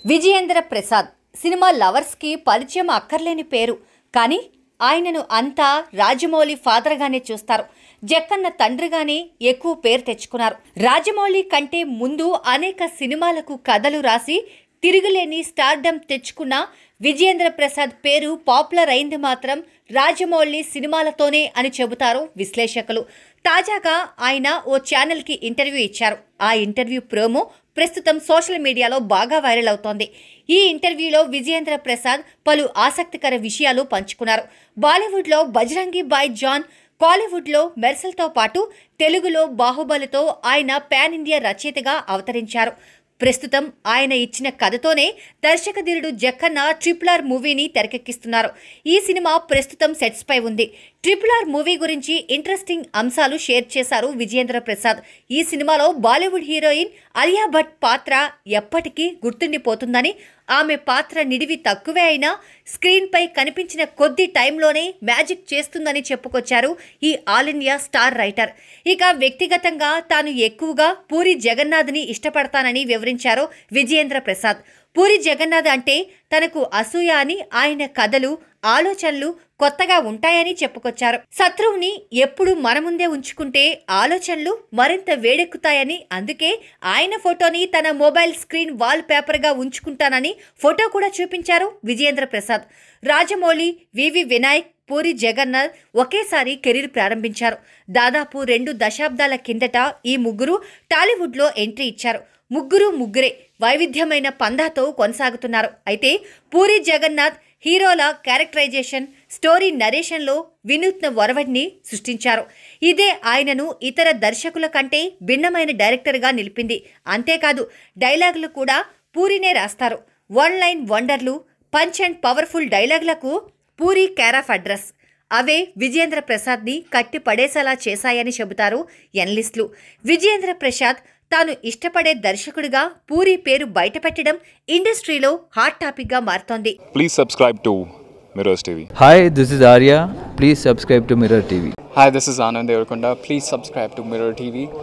Vijayendra Prasad cinema లవర్స్కి పరిచయం అక్కర్లేని పేరు కానీ ఆయనను అంతా రాజమౌళి ఫాదర్గానే చూస్తారు జక్కన్న తండ్రిగానే ఎక్కువ పేరు తెచ్చుకున్నారు రాజమౌళి కంటే ముందు అనేక సినిమాలకు కథలు రాసి తిరుగులేని స్టార్డమ్ తెచ్చుకున్న విజయేంద్ర ప్రసాద్ పేరు పాపులర్ అయింది మాత్రం రాజమౌళి సినిమాలతోనే అని చెబుతారు విశ్లేషకులు తాజాగా ఆయన ఓ ఛానల్కి ఇంటర్వ్యూ ఇచ్చారు ఆ ఇంటర్వ్యూ ప్రోమో ప్రస్తుతం సోషల్ మీడియాలో బాగా వైరల్ అవుతోంది ఈ ఇంటర్వ్యూలో విజయేంద్ర ప్రసాద్ పలు ఆసక్తికర విషయాలు పంచుకున్నారు బాలీవుడ్లో బజరంగి బాయ్ జాన్ కాలీవుడ్లో మెర్సల్తో పాటు తెలుగులో బాహుబలితో ఆయన పాన్ ఇండియా రచయితగా అవతరించారు ప్రస్తుతం ఆయన ఇచ్చిన కథతోనే దర్శకధీరుడు జక్కన్న ట్రిపుల్ ఆర్ మూవీని తెరకెక్కిస్తున్నారు ఈ సినిమా ప్రస్తుతం సెట్స్ పై ఉంది ట్రిపుల్ ఆర్ మూవీ గురించి ఇంట్రెస్టింగ్ అంశాలు షేర్ చేశారు విజయేంద్ర ప్రసాద్ ఈ సినిమాలో బాలీవుడ్ హీరోయిన్ అలియా భట్ పాత్ర ఎప్పటికీ గుర్తుండిపోతుందని ఆమె పాత్ర నిడివి తక్కువే అయినా స్క్రీన్పై కనిపించిన కొద్ది టైంలోనే మ్యాజిక్ చేస్తుందని చెప్పుకొచ్చారు ఈ ఆల్ ఇండియా స్టార్ రైటర్ ఇక వ్యక్తిగతంగా తాను ఎక్కువగా పూరి జగన్నాథ్ని ఇష్టపడతానని వివరించారు విజయేంద్ర ప్రసాద్ పూరి జగన్నాథ్ అంటే తనకు అసూయ అని ఆయన కథలు ఆలోచనలు కొత్తగా ఉంటాయని చెప్పుకొచ్చారు శత్రువుని ఎప్పుడు మన ముందే ఉంచుకుంటే ఆలోచనలు మరింత వేడెక్కుతాయని అందుకే ఆయన ఫోటోని తన మొబైల్ స్క్రీన్ వాల్ పేపర్గా ఉంచుకుంటానని ఫోటో కూడా చూపించారు విజయేంద్ర ప్రసాద్ రాజమౌళి వివి వినాయక్ పూరి జగన్నాథ్ ఒకేసారి కెరీర్ ప్రారంభించారు దాదాపు రెండు దశాబ్దాల కిందట ఈ ముగ్గురు టాలీవుడ్లో ఎంట్రీ ఇచ్చారు ముగ్గురు ముగ్గురే వైవిధ్యమైన పందాతో కొనసాగుతున్నారు అయితే పూరి జగన్నాథ్ హీరోల క్యారెక్టరైజేషన్ స్టోరీ నరేషన్లో వినూత్న ఒరవడిని సృష్టించారు ఇదే ఆయనను ఇతర దర్శకుల కంటే భిన్నమైన డైరెక్టర్గా నిలిపింది అంతేకాదు డైలాగులు కూడా పూరినే రాస్తారు వన్ లైన్ వండర్లు పంచ్ అండ్ పవర్ఫుల్ డైలాగులకు పూరి క్యారాఫ్ అడ్రస్ అవే విజయేంద్ర ప్రసాద్ని కట్టి పడేసేలా చేశాయని చెబుతారు ఎనలిస్టులు విజయేంద్ర ప్రసాద్ తాను ఇష్టపడే దర్శకుడిగా పూరి పేరు బయటపెట్టడం ఇండస్ట్రీలో హాట్ టాపిక్గా మారుతోంది Please subscribe to Mirrors TV. Hi, this is Arya. Please subscribe to Mirror TV. Hi, this is Anand Devarakonda. Please subscribe to Mirror TV.